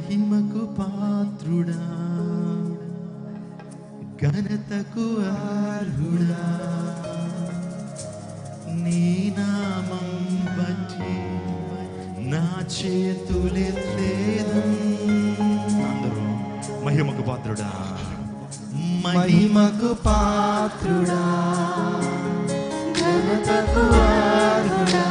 మహిమకు పాత్రుడా ఘనతకు అర్హుడా నీ నామం బట్టి నా చేతులెత్తేదం అందరూ మహిమకు పాత్రుడా మహిమకు పాత్రుడా ఘనతకు అర్హుడా.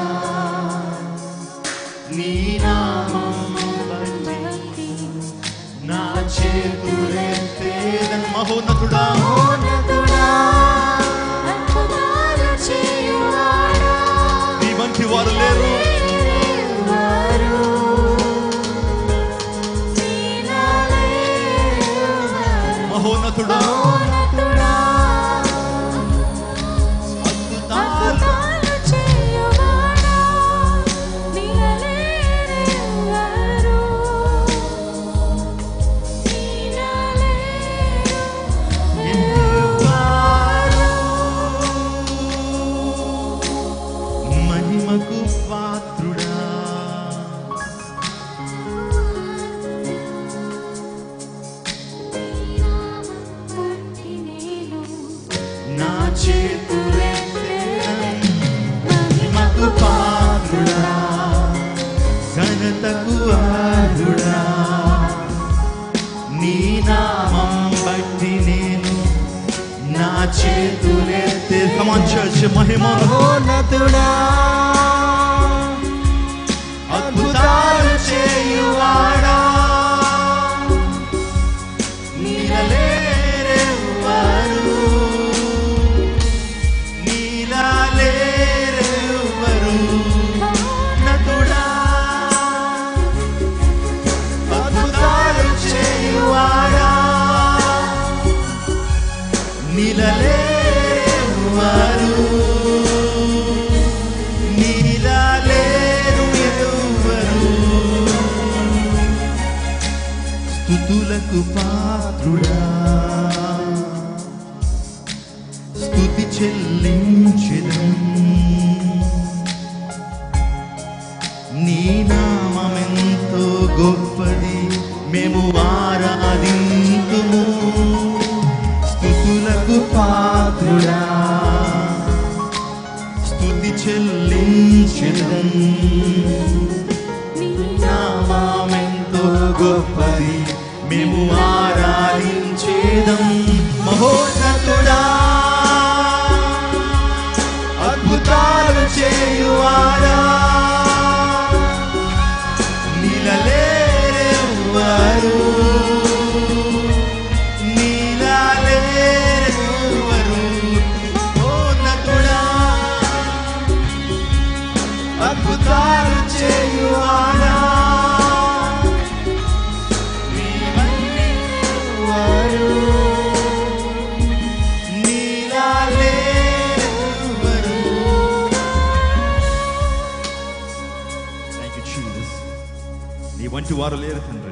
నీ నామం బట్టి నా చేతులెత్తేదం మహోన్నతుడా మహోన్నతుడా, అద్భుతాలు చేయువాడా, నీ వంటి వారు లేరు వారు నీలాలేవారు. మహోన్నతుడా మహోన్నతుడా, అద్భుతాలు అద్భుతాలు చేయువాడా, నీలాలేవారు. మహిమకు పాత్రుడా నా చేతులెత్తేదం మహిమకు పాత్రుడా ఘనతకు అర్హుడా నీ నామం బట్టి నేను నా చేతులెత్తే కమాన్ చర్చ్ మహిమ మహోన్నతుడా అద్భుతాలు చేయువాడా నీలలేరెవ్వరు నీలలేరెవ్వరు నతుడా అద్భుతాలు చేయువాడా నీలలేరెవ్వరు నీలలేరు ఎవ్వరు స్థుతులకు పాత్రుడా స్థుతి చెల్లించెదం నీ నామమెంతో గొప్పది మేము ఆరాధింతుము స్థుతులకు పాత్రుడా స్థుతి చెల్లించెదం నామెంతో గొప్పది మేము ఆరాధించేదం మహోన్నతుడా అద్భుతాలు చేయువాడా నీలలేరెవ్వరు నీలలేరెవ్వరు మహోన్నతుడా అద్భుతాలు చేయువాడా నీవన్నీ వారు నీలాలేరువరు థ్యాంక్ యూ జీసస్ నీ వంటి వారు లేరు తండ్రి